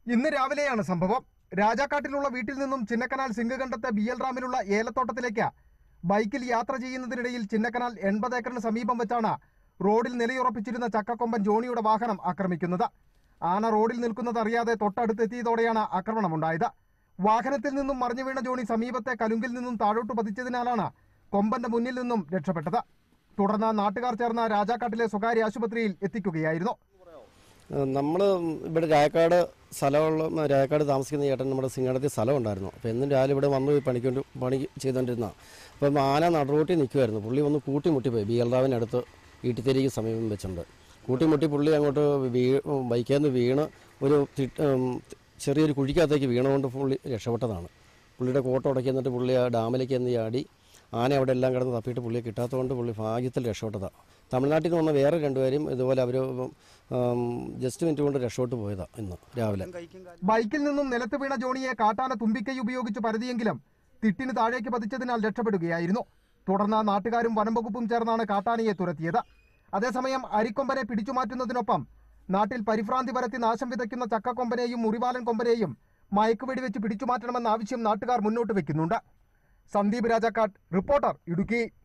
ഇന്ന് രാവിലെയാണ് സംഭവം രാജാക്കാട്ടിലുള്ള വീട്ടിൽ നിന്നും ചിന്നക്കനാൽ സിംഗകണ്ഠത്തെ ബി എൽ റാമിലുള്ള ഏലത്തോട്ടത്തിലേക്ക് ബൈക്കിൽ യാത്ര ചെയ്യുന്നതിനിടയിൽ ചിന്നക്കനാൽ എൺപത് ഏക്കറിന് സമീപം വെച്ചാണ് റോഡിൽ നിലയുറപ്പിച്ചിരുന്ന ചക്കക്കൊമ്പൻ ജോണിയുടെ വാഹനം ആക്രമിക്കുന്നത് ആന റോഡിൽ നിൽക്കുന്നത് അറിയാതെ തൊട്ടടുത്തെത്തിയതോടെയാണ് ആക്രമണമുണ്ടായത് വാഹനത്തിൽ നിന്നും മറിഞ്ഞു വീണ ജോണി സമീപത്തെ കലുങ്കിൽ നിന്നും താഴോട്ട് പതിച്ചതിനാലാണ് കൊമ്പന്റെ മുന്നിൽ നിന്നും രക്ഷപ്പെട്ടത് തുടർന്ന് നാട്ടുകാർ ചേർന്ന് രാജാക്കാട്ടിലെ സ്വകാര്യ ആശുപത്രിയിൽ എത്തിക്കുകയായിരുന്നു നമ്മൾ ഇവിടെ രായക്കാട് സ്ഥലമുള്ള രായക്കാട് താമസിക്കുന്ന ചേട്ടൻ നമ്മുടെ സിംഗടത്തിൽ സ്ഥലം ഉണ്ടായിരുന്നു അപ്പോൾ എന്നും രാവിലെ ഇവിടെ വന്ന് പണിക്കൊണ്ട് പണി ചെയ്തുകൊണ്ടിരുന്ന അപ്പം ആന നടുറോട്ടിൽ നിൽക്കുമായിരുന്നു പുള്ളി ഒന്ന് കൂട്ടിമുട്ടിപ്പോയി ബി എൽ റാവിനടുത്ത് ഈട്ടിത്തേരിക്ക് സമീപം വെച്ചിട്ടുണ്ട് കൂട്ടിമുട്ടി പുള്ളി അങ്ങോട്ട് വീ ബൈക്കിൽ നിന്ന് വീണ് ഒരു തി- ഉം, ചെറിയൊരു കുഴിക്കകത്തേക്ക് വീണുകൊണ്ട് പുള്ളി രക്ഷപ്പെട്ടതാണ് പുള്ളിയുടെ കോട്ട ഉടക്കി എന്നിട്ട് പുള്ളി ആ ഡാമിലേക്ക് എന്ന് ചാടി ആന അവിടെ എല്ലാം കിടന്ന് തപ്പിയിട്ട് പുള്ളിയെ കിട്ടാത്തതുകൊണ്ട് പുള്ളി ഭാഗ്യത്തിൽ രക്ഷപ്പെട്ടതാണ് തമിഴ്നാട്ടിൽ നിന്ന് വന്ന വേറെ രണ്ടുപേരും ഇതുപോലെ അവർ ജസ്റ്റ് മിനിറ്റ് കൊണ്ട് രക്ഷപ്പെട്ട് പോയതാണ് ഇന്ന് രാവിലെ ബൈക്കിൽ നിന്നും നിലത്ത് വീണ ജോണിയെ കാട്ടാന തുമ്പിക്കൈ ഉപയോഗിച്ച് പരതിയെങ്കിലും തിട്ടിന് താഴേക്ക് പതിച്ചതിനാൽ രക്ഷപ്പെടുകയായിരുന്നു തുടർന്ന് നാട്ടുകാരും വനംവകുപ്പും ചേർന്നാണ് കാട്ടാനയെ തുരത്തിയത് അതേസമയം അരിക്കൊമ്പനെ പിടിച്ചുമാറ്റുന്നതിനൊപ്പം നാട്ടിൽ പരിഭ്രാന്തി പരത്തി നാശം വിതയ്ക്കുന്ന ചക്കക്കൊമ്പനെയും മുറിവാലൻ കൊമ്പനെയും മയക്കുവെടി വെച്ച് പിടിച്ചുമാറ്റണമെന്ന ആവശ്യം നാട്ടുകാർ മുന്നോട്ട് വെക്കുന്നുണ്ട് സന്ദീപ് രാജാക്കാട് റിപ്പോർട്ടർ ഇടുക്കി